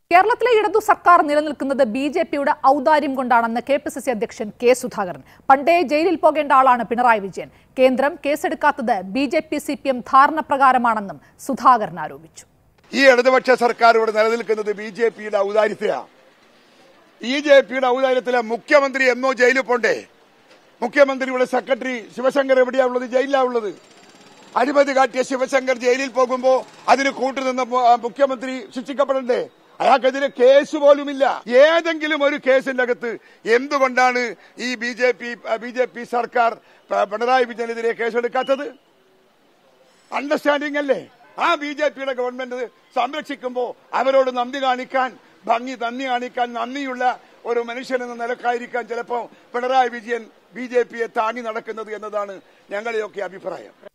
കേരളത്തിലെ ഇടതു സർക്കാർ നിലനിൽക്കുന്നത് ബി ജെ പിയുടെ ഔദാര്യം കൊണ്ടാണെന്ന് കെ പി സി സി അധ്യക്ഷൻ കെ സുധാകരൻ പണ്ടേ ജയിലിൽ പോകേണ്ട ആളാണ് പിണറായി വിജയൻ കേന്ദ്രം കേസെടുക്കാത്തത് B J P C P M ധാരണ പ്രകാരമാണെന്നും സുധാകരൻ ആരോപിച്ചു ഈ ഇടതുപക്ഷ സർക്കാർ ഇവിടെ നിലനിൽക്കുന്നത് ബി ജെ പിയുടെ ഔദാര്യത്തിലാണ് ബി ജെ പിയുടെ ഔദാര്യത്തിലെ മുഖ്യമന്ത്രി എന്നോ ജയിലിൽ പോണ്ടേ മുഖ്യമന്ത്രിയുടെ സെക്രട്ടറി ശിവശങ്കർ എവിടെയാ ഉള്ളത് ജയിലിലാ ഉള്ളത് അഴിമതി കാട്ടിയ ശിവശങ്കർ ജയിലിൽ പോകുമ്പോ അതിന് കൂട്ടുനിന്ന മു- ആ മുഖ്യമന്ത്രി ശിക്ഷിക്കപ്പെടണ്ടേ അയാൾക്കെതിരെ കേസ് പോലുമില്ല ഏതെങ്കിലും ഒരു കേസിന്റെ അകത്ത് എന്തുകൊണ്ടാണ് ഈ B J P B J P സർക്കാർ പ- പിണറായി വിജയനെതിരെ കേസെടുക്കാത്തത് അണ്ടർസ്റ്റാൻഡിംഗ് അല്ലേ ആ ബി ജെ പിയുടെ ഗവൺമെന്റ് സംരക്ഷിക്കുമ്പോ അവരോട് നന്ദി കാണിക്കാൻ ഭംഗി നന്ദി കാണിക്കാൻ നന്ദിയുള്ള ഒരു മനുഷ്യൻ എന്ന നിലക്കായിരിക്കാൻ ചിലപ്പോ പിണറായി വിജയൻ ബി ജെ പിയെ താങ്ങി നടക്കുന്നത് എന്നതാണ് ഞങ്ങളുടെയൊക്കെ അഭിപ്രായം